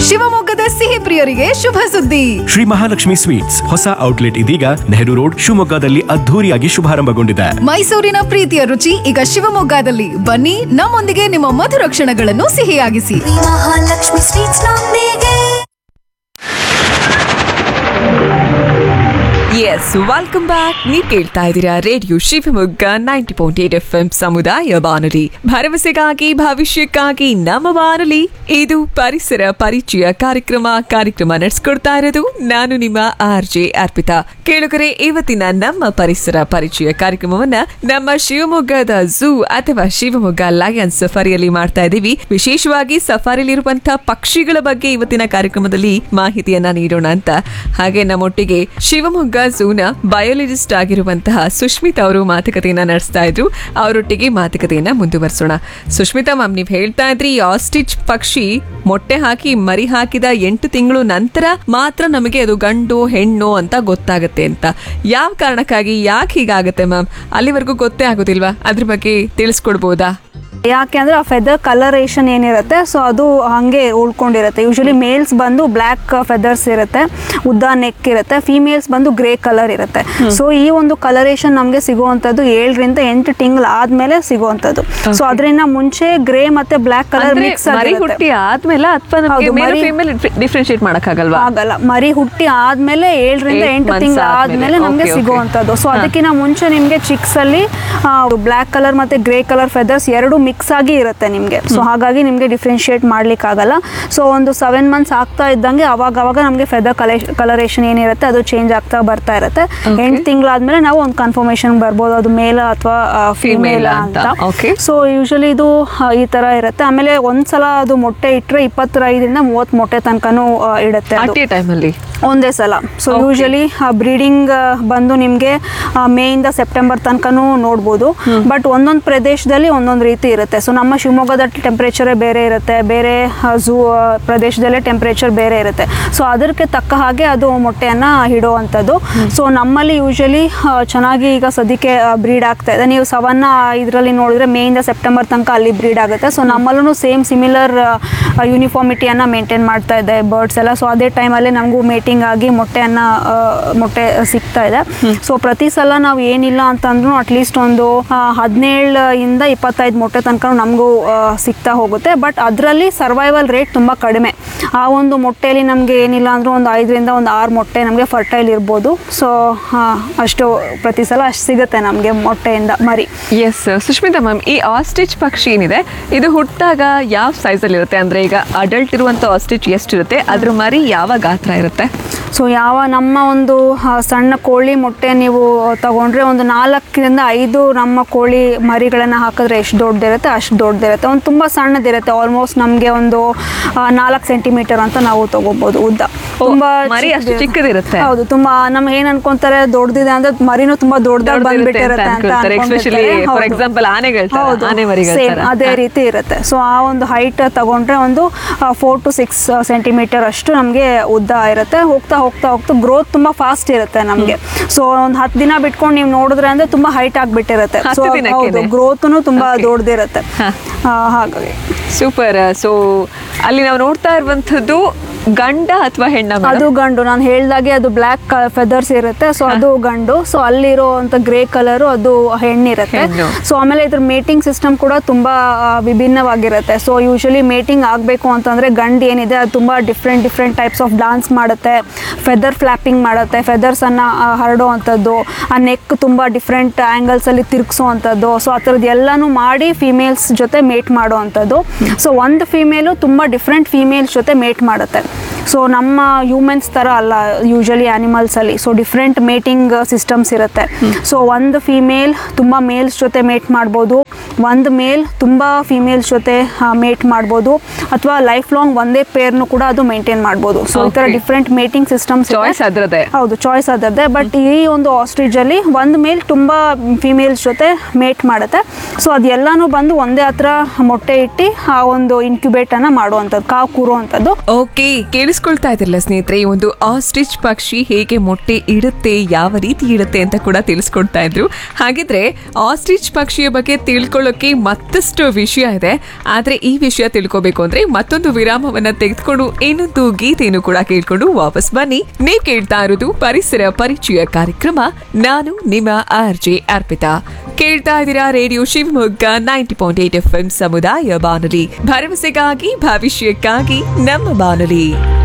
ಶಿವಮೊಗ್ಗದ ಸಿಹಿ ಪ್ರಿಯರಿಗೆ ಶುಭ ಸುದ್ದಿ ಶ್ರೀ ಮಹಾಲಕ್ಷ್ಮಿ ಸ್ವೀಟ್ಸ್ ಹೊಸ ಔಟ್ಲೆಟ್ ಇದೀಗ ನೆಹರು ರೋಡ್ ಶಿವಮೊಗ್ಗದಲ್ಲಿ ಅದ್ಧೂರಿಯಾಗಿ ಶುಭಾರಂಭಗೊಂಡಿದೆ ಮೈಸೂರಿನ ಪ್ರೀತಿಯ ರುಚಿ ಈಗ ಶಿವಮೊಗ್ಗದಲ್ಲಿ ಬನ್ನಿ ನಮ್ಮೊಂದಿಗೆ ನಿಮ್ಮ ಮಧುರ ಕ್ಷಣಗಳನ್ನು ಸಿಹಿಯಾಗಿಸಿ ಮಹಾಲಕ್ಷ್ಮಿ ಸ್ವೀಟ್ಸ್ ನೊಂದಿಗೆ ಎಸ್ ವೆಲ್ಕಮ್ ಬ್ಯಾಕ್ ನೀವು ಕೇಳ್ತಾ ಇದ್ದೀರಾ radio Shivamogga ninety point eight F M ಸಮುದಾಯ ಬಾನುಲಿ ಭರವಸೆಗಾಗಿ ಭವಿಷ್ಯಕ್ಕಾಗಿ ನಮ್ಮ ಬಾನುಲಿ ಇದು ಪರಿಸರ ಪರಿಚಯ ಕಾರ್ಯಕ್ರಮ ಕಾರ್ಯಕ್ರಮ ನಡೆಸ್ಕೊಡ್ತಾ ಇರೋದು ನಾನು ನಿಮ್ಮ ಆರ್ ಜೆ ಅರ್ಪಿತಾ ಕೇಳುಗರೆ ಇವತ್ತಿನ ನಮ್ಮ ಪರಿಸರ ಪರಿಚಯ ಕಾರ್ಯಕ್ರಮವನ್ನ ನಮ್ಮ ಶಿವಮೊಗ್ಗದ ಝೂ ಅಥವಾ ಶಿವಮೊಗ್ಗ ಲಯನ್ಸ್ ಸಫಾರಿಯಲ್ಲಿ ಮಾಡ್ತಾ ಇದ್ದೀವಿ ವಿಶೇಷವಾಗಿ ಸಫಾರಿಯಲ್ಲಿರುವಂತಹ ಪಕ್ಷಿಗಳ ಬಗ್ಗೆ ಇವತ್ತಿನ ಕಾರ್ಯಕ್ರಮದಲ್ಲಿ ಮಾಹಿತಿಯನ್ನ ನೀಡೋಣ ಅಂತ ಹಾಗೆ ನಮ್ಮೊಟ್ಟಿಗೆ ಶಿವಮೊಗ್ಗ ಝೂನ ಬಯೋಲಜಿಸ್ಟ್ ಆಗಿರುವಂತಹ ಸುಷ್ಮಿತಾ ಅವರು ಮಾತುಕತೆಯನ್ನ ನಡೆಸ್ತಾ ಇದ್ರು ಅವರೊಟ್ಟಿಗೆ ಮಾತುಕತೆಯನ್ನ ಮುಂದುವರಿಸೋಣ ಸುಷ್ಮಿತಾ ಮ್ಯಾಮ್ ನೀವು ಹೇಳ್ತಾ ಇದ್ರಿ ಈ ಆಸ್ಟಿಚ್ ಪಕ್ಷಿ ಮೊಟ್ಟೆ ಹಾಕಿ ಮರಿ ಹಾಕಿದ ಎಂಟು ತಿಂಗಳು ನಂತರ ಮಾತ್ರ ನಮಗೆ ಅದು ಗಂಡು ಹೆಣ್ಣು ಅಂತ ಗೊತ್ತಾಗುತ್ತೆ ಅಂತ ಯಾವ ಕಾರಣಕ್ಕಾಗಿ ಯಾಕೆ ಹೀಗಾಗುತ್ತೆ ಮ್ಯಾಮ್ ಅಲ್ಲಿವರೆಗೂ ಗೊತ್ತೇ ಆಗೋದಿಲ್ವಾ ಅದ್ರ ಬಗ್ಗೆ ತಿಳಿಸ್ಕೊಡ್ಬೋದಾ ಯಾಕೆ ಅಂದರೆ ಆ ಫೆದರ್ ಕಲರೇಷನ್ ಏನಿರುತ್ತೆ ಸೊ ಅದು ಹಾಗೆ ಉಳ್ಕೊಂಡಿರುತ್ತೆ ಯೂಶಲಿ ಮೇಲ್ಸ್ ಬಂದು ಬ್ಲ್ಯಾಕ್ ಫೆದರ್ಸ್ ಇರುತ್ತೆ ಉದ್ದ ನೆಕ್ ಇರುತ್ತೆ ಫೀಮೇಲ್ಸ್ ಬಂದು ಗ್ರೇ ಕಲರ್ ಇರುತ್ತೆ ಸೊ ಈ ಒಂದು ಕಲರೇಷನ್ ನಮಗೆ ಸಿಗುವಂಥದ್ದು ಏಳರಿಂದ ಎಂಟು ತಿಂಗಳು ಆದ್ಮೇಲೆ ಸಿಗುವಂಥದ್ದು ಸೊ ಅದರಿಂದ ಮುಂಚೆ ಗ್ರೇ ಮತ್ತೆ ಬ್ಲ್ಯಾಕ್ ಕಲರ್ ಅಂದ್ರೆ ಮಿಕ್ಸ್ ಮರಿ ಹುಟ್ಟಿ ಆದ್ಮೇಲೆ ಅಥವಾ ಹೌದು, ಮರಿ- ಫೀಮೇಲ್ ಡಿಫ್ರೆನ್ಶಿಯೇಟ್ ಮಾಡಕ್ಕಾಗಲ್ವಾ ಆಗಲ್ಲ ಮರಿ ಹುಟ್ಟಿ ಆದ್ಮೇಲೆ ಏಳರಿಂದ Eight ಎಂಟು months ತಿಂಗಳು ಆದ್ಮೇಲೆ. ಆದ್ಮೇಲೆ ನಮಗೆ Okay, okay. ಸಿಗುವಂಥದ್ದು ಸೊ ಹಾ. ಅದಕ್ಕಿಂತ ಮುಂಚೆ ನಿಮಗೆ ಚಿಕ್ಸ್ ಅಲ್ಲಿ ಬ್ಲ್ಯಾಕ್ ಕಲರ್ ಮತ್ತೆ ಗ್ರೇ ಕಲರ್ ಫೆದರ್ಸ್ ಎರಡು ಮಿಕ್ಸ್ ಆಗಿ ಇರುತ್ತೆ ನಿಮಗೆ ಸೊ ಹಾಗಾಗಿ ನಿಮಗೆ ಡಿಫ್ರೆನ್ಶಿಯೇಟ್ ಮಾಡ್ಲಿಕ್ಕೆ ಆಗಲ್ಲ ಸೊ ಒಂದು ಸೆವೆನ್ ಮಂತ್ಸ್ ಆಗ್ತಾ ಇದ್ದಂಗೆ ಅವಾಗ ಅವಾಗ ನಮಗೆ ಫೆದರ್ ಕಲೆ ಕಲರೇಷನ್ ಏನಿರುತ್ತೆ ಅದು ಚೇಂಜ್ ಆಗ್ತಾ ಬರ್ತಾ ಇರುತ್ತೆ ಎಂಟು ತಿಂಗಳಾದ್ಮೇಲೆ ನಾವು ಒಂದು ಕನ್ಫರ್ಮೇಶನ್ ಬರ್ಬೋದು ಅದು ಮೇಲ್ ಅಥವಾ Female ಫಿಮೇಲ್ ಅಂತ. ಅಂತ Okay. ಸೊ ಯೂಶಲಿ ಇದು ಆ, ಈ ತರ ಇರುತ್ತೆ ಆಮೇಲೆ ಒಂದ್ಸಲ ಅದು ಮೊಟ್ಟೆ ಇಟ್ಟರೆ ಇಪ್ಪತ್ತೈದರಿಂದ ಮೂವತ್ತು ಮೊಟ್ಟೆ ತನಕನೂ ಆ, ಇಡುತ್ತೆ ಅದು ಅಟ್ ಎ ಟೈಮಲ್ಲಿ ಒಂದೇ ಸಲ ಸೊ Okay. ಯೂಶಲಿ ಬ್ರೀಡಿಂಗ್ ಬಂದು ನಿಮಗೆ ಮೇಯಿಂದ ಸೆಪ್ಟೆಂಬರ್ ತನಕನೂ ನೋಡ್ಬೋದು ಬಟ್ ಒಂದೊಂದು ಪ್ರದೇಶದಲ್ಲಿ ಒಂದೊಂದು ರೀತಿ ಇರುತ್ತೆ ಸೊ ನಮ್ಮ ಶಿವಮೊಗ್ಗದ ಟೆಂಪ್ರೇಚರೇ ಬೇರೆ ಇರುತ್ತೆ ಬೇರೆ ಝೂ ಪ್ರದೇಶದಲ್ಲೇ ಟೆಂಪ್ರೇಚರ್ ಬೇರೆ ಇರುತ್ತೆ ಸೊ ಅದಕ್ಕೆ ತಕ್ಕ ಹಾಗೆ ಅದು ಮೊಟ್ಟೆಯನ್ನು ಇಡುವಂಥದ್ದು ಸೊ ನಮ್ಮಲ್ಲಿ ಯೂಶಲಿ ಚೆನ್ನಾಗಿ ಈಗ ಸದ್ಯಕ್ಕೆ ಬ್ರೀಡ್ ಆಗ್ತಾ ಇದೆ ನೀವು ಸವನ್ನ ಇದರಲ್ಲಿ ನೋಡಿದ್ರೆ ಮೇಯಿಂದ ಸೆಪ್ಟೆಂಬರ್ ತನಕ ಅಲ್ಲಿ ಬ್ರೀಡ್ ಆಗುತ್ತೆ ಸೊ ನಮ್ಮಲ್ಲೂ ಸೇಮ್ ಸಿಮಿಲರ್ ಯೂನಿಫಾರ್ಮಿಟಿಯನ್ನು ಮೇಂಟೈನ್ ಮಾಡ್ತಾ ಇದೆ ಬರ್ಡ್ಸ್ ಎಲ್ಲ ಸೊ ಅದೇ ಟೈಮಲ್ಲಿ ನಮಗೂ ಮೇಟಿಂಗ್ ಆಗಿ ಮೊಟ್ಟೆಯನ್ನು ಮೊಟ್ಟೆ ಸಿಗ್ತಾ ಇದೆ ಸೊ ಪ್ರತಿ ಸಲ ನಾವು ಏನಿಲ್ಲ ಅಂತಂದ್ರೂ ಅಟ್ಲೀಸ್ಟ್ ಒಂದು ಹದಿನೇಳು ಇಂದ ಇಪ್ಪತ್ತೈದು ಮೊಟ್ಟೆ ತನಕ ನಮಗೂ ಸಿಗ್ತಾ ಹೋಗುತ್ತೆ ಬಟ್ ಅದರಲ್ಲಿ ಸರ್ವೈವಲ್ ರೇಟ್ ತುಂಬ ಕಡಿಮೆ ಆ ಒಂದು ಮೊಟ್ಟೆಯಲ್ಲಿ ನಮಗೆ ಏನಿಲ್ಲ ಅಂದ್ರೂ ಒಂದು ಐದರಿಂದ ಒಂದು ಆರು ಮೊಟ್ಟೆ ನಮಗೆ ಫರ್ಟೈಲ್ ಇರ್ಬೋದು ಸೊ ಅಷ್ಟು ಪ್ರತಿ ಸಲ ಅಷ್ಟು ಸಿಗುತ್ತೆ ನಮಗೆ ಮೊಟ್ಟೆಯಿಂದ ಮರಿ ಎಸ್ ಸುಷ್ಮಿತಾ ಮ್ಯಾಮ್ ಈ ಆಸ್ಟಿಚ್ ಪಕ್ಷಿ ಏನಿದೆ ಇದು ಹುಟ್ಟಾಗ ಯಾವ ಸೈಜಲ್ಲಿ ಇರುತ್ತೆ ಅಂದ್ರೆ ಈಗ ಅಡಲ್ಟ್ ಇರುವಂತ ಆಸ್ಟಿಚ್ ಎಷ್ಟಿರುತ್ತೆ ಅದ್ರ ಮರಿ ಯಾವ ಗಾತ್ರ ಇರುತ್ತೆ ಸೊ ಯಾವ ನಮ್ಮ ಒಂದು ಆ, ಸಣ್ಣ ಕೋಳಿ ಮೊಟ್ಟೆ ನೀವು ತಗೊಂಡ್ರೆ ಒಂದು ನಾಲ್ಕರಿಂದ ಐದು ನಮ್ಮ ಕೋಳಿ ಮರಿಗಳನ್ನು ಹಾಕಿದ್ರೆ ಎಷ್ಟು ದೊಡ್ಡದಿರುತ್ತೆ ಅಷ್ಟು ದೊಡ್ಡದಿರುತ್ತೆ ಒಂದು ತುಂಬ ಸಣ್ಣದಿರುತ್ತೆ ಆಲ್ಮೋಸ್ಟ್ ನಮಗೆ ಒಂದು ನಾಲ್ಕು ಸೆಂಟಿಮೀಟರ್ ಅಂತ ನಾವು ತಗೋಬಹುದು ಉದ್ದ ಓ, ತುಂಬಾ ಮರಿ ಅಷ್ಟು ಚಿಕ್ಕದಿರುತ್ತೆ. ಚಿಕ್ಕದಿರುತ್ತೆ? ಹೌದು ತುಂಬಾ ನಮ್ಗೆ ಏನ್ ಅನ್ಕೊಂತಾರೆ ದೊಡ್ಡದಿದೆ ಅಂದ್ರೆ ಮರಿನೂ ತುಂಬಾ ದೊಡ್ಡದಾಗಿ ದೊಡ್ಡದಿರುತ್ತೆ ಬಂದ್ಬಿಟ್ಟಿರುತ್ತೆ ಅಂತ ಅಂತ ಅನ್ಕೊಳ್ತಾರೆ. Especially, ಅನ್ಕೊಂಡಿರ್ತಾರೆ. for ಹೌದು. example, ಆನೆಗಳ ತರ, ಹೌದು. ಆನೆ ಮರಿಗಳ Same, ತರ. ಅದೇ ಹಾ. ರೀತಿ ಇರುತ್ತೆ ಸೊ ಆ ಒಂದು ಹೈಟ್ ತಗೊಂಡ್ರೆ ಒಂದು ಫೋರ್ ಟು ಸಿಕ್ಸ್ ಸೆಂಟಿಮೀಟರ್ ಅಷ್ಟು ನಮಗೆ ಉದ್ದ ಇರುತ್ತೆ ಹೋಗ್ತಾ ಹೋಗ್ತಾ ಹೋಗ್ತಾ ಗ್ರೋತ್ ತುಂಬಾ ಫಾಸ್ಟ್ ಇರುತ್ತೆ ನಮಗೆ ಸೊ ಒಂದು ಹತ್ತು ದಿನ ಬಿಟ್ಕೊಂಡು ನೀವು ನೋಡಿದ್ರೆ ಅಂದ್ರೆ ತುಂಬಾ ಹೈಟ್ ಆಗಿಬಿಟ್ಟಿರುತ್ತೆ ಸೊ ಹತ್ತು ದಿನಕ್ಕೇನೆ? ಹೌದು ಗ್ರೋತ್ನು ತುಂಬಾ Okay. ದೊಡ್ಡದಿರುತ್ತೆ ಹಾ. ಆ, ಹಾಗಾಗಿ ಸೂಪರ್ ಸೊ ಅಲ್ಲಿ ನಾವು ನೋಡ್ತಾ ಇರುವಂತದ್ದು ಗಂಡ ಅಥವಾ ಹೆಣ್ಣ madam? ಅದು ಗಂಡು ನಾನು ಹೇಳ್ದಾಗೆ ಅದು ಬ್ಲ್ಯಾಕ್ ಫೆದರ್ಸ್ ಇರುತ್ತೆ ಸೊ ಅದು ಗಂಡು ಸೊ ಅಲ್ಲಿರುವಂತ ಗ್ರೇ ಕಲರ್ ಅದು ಹೆಣ್ಣಿರುತ್ತೆ ಹೆಣ್ಣು. ಸೊ ಆಮೇಲೆ ಇದ್ರ ಮೇಟಿಂಗ್ ಸಿಸ್ಟಮ್ ಕೂಡ ತುಂಬಾ ಆ, ವಿಭಿನ್ನವಾಗಿರುತ್ತೆ ಸೊ ಯೂಶಲಿ ಮೇಟಿಂಗ್ ಆಗಬೇಕು ಅಂತಂದ್ರೆ ಗಂಡು ಏನಿದೆ ಅದು ತುಂಬಾ different different types of dance ಮಾಡುತ್ತೆ ಫೆದರ್ ಫ್ಲಾಪಿಂಗ್ ಮಾಡುತ್ತೆ ಫೆದರ್ಸ್ ಅನ್ನ ಆ, ಹರಡುವಂಥದ್ದು ಆ ನೆಕ್ ತುಂಬಾ ಡಿಫ್ರೆಂಟ್ ಆಂಗಲ್ಸ್ ಅಲ್ಲಿ ತಿರುಗಿಸುವಂಥದ್ದು ಸೊ ಆ ಥರದ್ದು ಎಲ್ಲಾನು ಮಾಡಿ ಫಿಮೇಲ್ಸ್ ಜೊತೆ ಮೇಟ್ ಮಾಡುವಂಥದ್ದು ಸೊ ಒಂದು ಫಿಮೇಲು ತುಂಬಾ ಡಿಫ್ರೆಂಟ್ ಫಿಮೇಲ್ಸ್ ಜೊತೆ ಮೇಟ್ ಮಾಡುತ್ತೆ ಸೊ ನಮ್ಮ ಹ್ಯೂಮನ್ಸ್ ಥರ ಅಲ್ಲ ಯೂಶಲಿ ಆ್ಯನಿಮಲ್ಸಲ್ಲಿ ಸೊ ಡಿಫ್ರೆಂಟ್ ಮೇಟಿಂಗ್ ಸಿಸ್ಟಮ್ಸ್ ಇರುತ್ತೆ ಸೊ ಒಂದು ಫೀಮೇಲ್ ತುಂಬ ಮೇಲ್ಸ್ ಜೊತೆ ಮೇಟ್ ಮಾಡ್ಬೋದು ಒಂದು ಮೇಲ್ ತುಂಬ ಫೀಮೇಲ್ಸ್ ಜೊತೆ ಮೇಟ್ ಮಾಡ್ಬೋದು ಅಥವಾ ಲೈಫ್ ಲಾಂಗ್ ಒಂದೇ ಪೇರ್ನು ಕೂಡ ಅದು ಮೇಂಟೈನ್ ಮಾಡ್ಬೋದು ಸೊ ಈ ಥರ Okay. Different mating systems Choice ಅದ್ರದ್ದೇ. ಹೌದು ಚಾಯ್ಸ್ ಅದರದ್ದೇ ಬಟ್ ಈ ಒಂದು ಆಸ್ಟ್ರಿಚ್ ಅಲ್ಲಿ ಒಂದು ಮೇಲ್ ತುಂಬಾ ಫಿಮೇಲ್ಸ್ ಜೊತೆ ಮೇಟ್ ಮಾಡುತ್ತೆ ಸೊ ಅದೆಲ್ಲಾನು ಬಂದು ಒಂದೇ ಹತ್ರ ಮೊಟ್ಟೆ ಇಟ್ಟು ಆ ಒಂದು ಇನ್ಕ್ಯುಬೇಟ್ ಅನ್ನ ಮಾಡುವಂಥದ್ದು ಕಾವು ಕೂರುವಂಥದ್ದು ಓಕೆ ಕೇಳಿಸ್ ತಿಳಿಸ್ಕೊಳ್ತಾ ಇದ್ರಲ್ಲ ಸ್ನೇಹಿತರೆ ಈ ಒಂದು ಆಸ್ಟ್ರಿಚ್ ಪಕ್ಷಿ ಹೇಗೆ ಮೊಟ್ಟೆ ಇಡುತ್ತೆ ಯಾವ ರೀತಿ ಇಡುತ್ತೆ ಅಂತ ಕೂಡ ತಿಳಿಸ್ಕೊಡ್ತಾ ಇದ್ರು ಹಾಗಿದ್ರೆ ಆಸ್ಟ್ರಿಚ್ ಪಕ್ಷಿಯ ಬಗ್ಗೆ ತಿಳ್ಕೊಳ್ಳೋಕೆ ಮತ್ತಷ್ಟು ವಿಷಯ ಇದೆ ಆದ್ರೆ ಈ ವಿಷಯ ತಿಳ್ಕೊಬೇಕು ಅಂದ್ರೆ ಮತ್ತೊಂದು ವಿರಾಮವನ್ನ ತೆಗೆದುಕೊಂಡು ಇನ್ನೊಂದು ಗೀತೆಯನ್ನು ಕೂಡ ಕೇಳ್ಕೊಂಡು ವಾಪಸ್ ಬನ್ನಿ ನೀವ್ ಕೇಳ್ತಾ ಇರೋದು ಪರಿಸರ ಪರಿಚಯ ಕಾರ್ಯಕ್ರಮ ನಾನು ನಿಮ್ಮ ಆರ್ ಜೆ ಅರ್ಪಿತಾ ಕೇಳ್ತಾ ಇದ್ದೀರಾ radio Shivamogga ninety point eight F M ಸಮುದಾಯ ಬಾನುಲಿ ಭರವಸೆಗಾಗಿ ಭವಿಷ್ಯಕ್ಕಾಗಿ ನಮ್ಮ ಬಾನುಲಿ